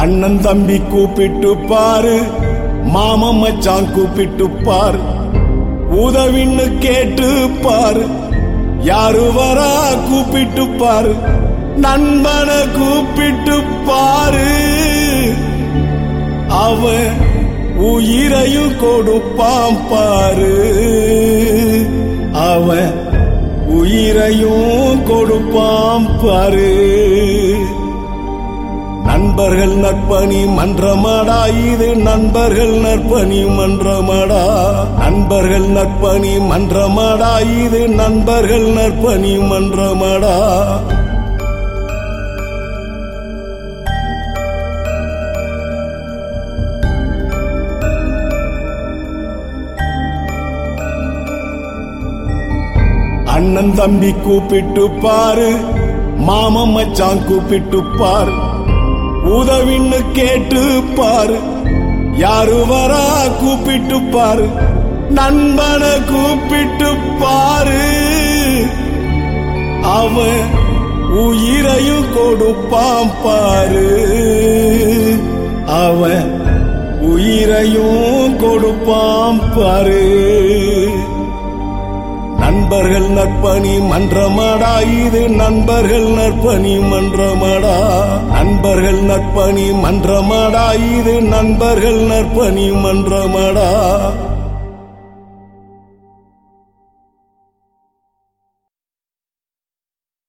அண்ணன் தம்பி கூப்பிட்டு பாரு மாமன் மச்சான் கூப்பிட்டு பாரு உதவின்னு கேட்டு பாரு யாரு வரா கூப்பிட்டு பாரு நண்பனை கூப்பிட்டு பாரு அவன் உயிரையும் கொடுப்பான் பாரு அவன் உயிரையும் கொடுப்பான் பாரு நண்பர்கள் நற்பணி மன்றமடா இது நண்பர்கள் நற்பணி மன்றமடா நண்பர்கள் நற்பணி மன்றமடா இது நண்பர்கள் நற்பணி மன்றமடா அண்ணன் தம்பி கூப்பிட்டு பாரு மாமன் மச்சான் கூப்பிட்டு பாரு உதவின்னு கேட்டு பாரு யாரு வரா கூப்பிட்டு பாரு நண்பனை கூப்பிட்டு பாரு அவன் உயிரையும் கொடுப்பான் பாரு அவன் உயிரையும் கொடுப்பான் பாரு நண்பர்கள் நற்பணி மன்றமடா இது நண்பர்கள் நற்பணி மன்றமடா நண்பர்கள் நற்பணி மன்றமடா இது நண்பர்கள் நற்பணி மன்றமடா